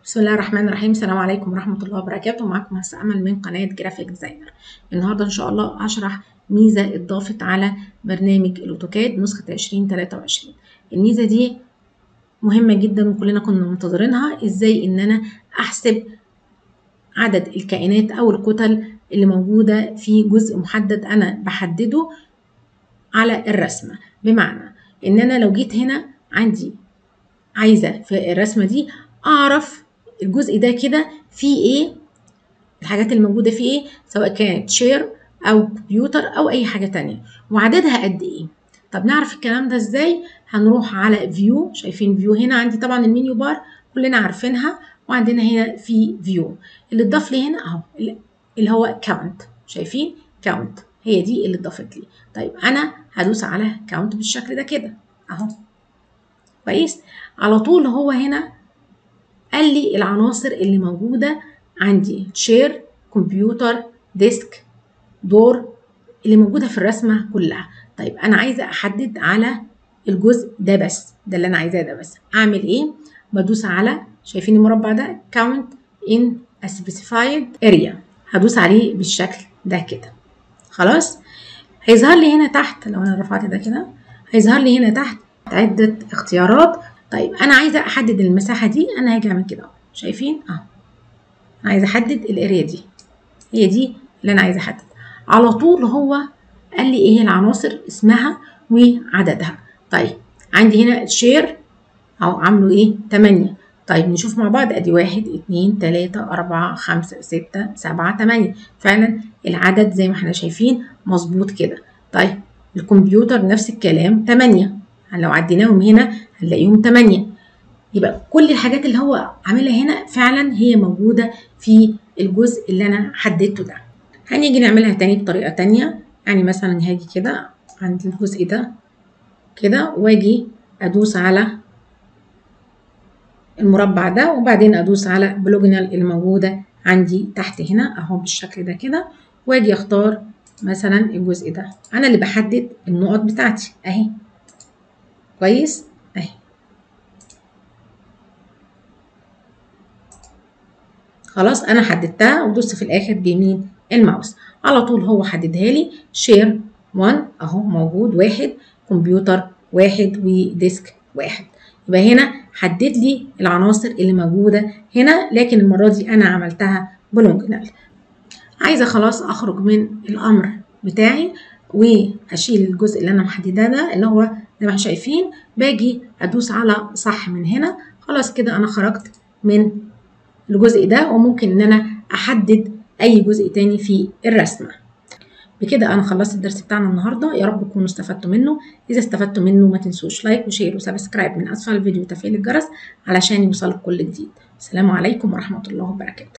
بسم الله الرحمن الرحيم السلام عليكم ورحمة الله وبركاته معكم هسه أمل من قناة جرافيك ديزاينر النهاردة إن شاء الله هشرح ميزة اتضافت على برنامج الأوتوكاد نسخة 2023 الميزة دي مهمة جدا وكلنا كنا منتظرينها ازاي ان انا احسب عدد الكائنات او الكتل اللي موجودة في جزء محدد انا بحدده على الرسمة بمعنى ان انا لو جيت هنا عندي عايزة في الرسمة دي اعرف الجزء ده كده فيه ايه الحاجات اللي موجودة فيه ايه سواء كانت شير او كمبيوتر او اي حاجة تانية وعددها قد ايه طب نعرف الكلام ده ازاي هنروح على فيو شايفين فيو هنا عندي طبعا المنيو بار كلنا عارفينها وعندنا هنا في فيو اللي اتضاف لي هنا اهو اللي هو كاونت شايفين كاونت هي دي اللي اتضافت لي طيب انا هدوس على كاونت بالشكل ده كده اهو كويس على طول هو هنا قال لي العناصر اللي موجوده عندي شير كمبيوتر ديسك دور اللي موجوده في الرسمه كلها طيب انا عايزه احدد على الجزء ده بس ده اللي انا عايزاه ده بس اعمل ايه بدوس على شايفين المربع ده count in a specified area هدوس عليه بالشكل ده كده خلاص هيظهر لي هنا تحت لو انا رفعت ده كده هيظهر لي هنا تحت عده اختيارات طيب انا عايزه احدد المساحه دي انا هاجي اعمل كده اهو شايفين اهو عايزه احدد الاريا دي هي دي اللي انا عايزه احدد على طول هو قال لي ايه العناصر اسمها وعددها طيب عندي هنا شير او عامله ايه 8 طيب نشوف مع بعض ادي واحد اتنين تلاتة اربعة خمسة ستة سبعة تمانية فعلا العدد زي ما احنا شايفين مظبوط كده طيب الكمبيوتر نفس الكلام تمانية لو عديناهم هنا هنلاقيهم تمانية يبقى كل الحاجات اللي هو عاملها هنا فعلا هي موجودة في الجزء اللي انا حددته ده هنيجي نعملها تاني بطريقة تانية يعني مثلا هاجي كده عند الجزء ده كده واجي ادوس على المربع ده وبعدين ادوس على بلوجنال اللي موجوده عندي تحت هنا اهو بالشكل ده كده واجي اختار مثلا الجزء ده انا اللي بحدد النقط بتاعتي اهي كويس اهي خلاص انا حددتها ودوست في الاخر بيمين الماوس على طول هو حددها لي شير 1 اهو موجود واحد كمبيوتر واحد وديسك واحد يبقى هنا حدد لي العناصر اللي موجوده هنا لكن المره دي انا عملتها بلونجنال عايزه خلاص اخرج من الامر بتاعي واشيل الجزء اللي انا محدداه ده اللي هو زي ما احنا شايفين باجي ادوس على صح من هنا خلاص كده انا خرجت من الجزء ده وممكن ان انا احدد اي جزء تاني في الرسمه بكده انا خلصت الدرس بتاعنا النهارده يا رب تكونوا استفدتوا منه اذا استفدتوا منه ما تنسوش لايك وشير وسبسكرايب من اسفل الفيديو وتفعيل الجرس علشان يوصلك كل جديد السلام عليكم ورحمه الله وبركاته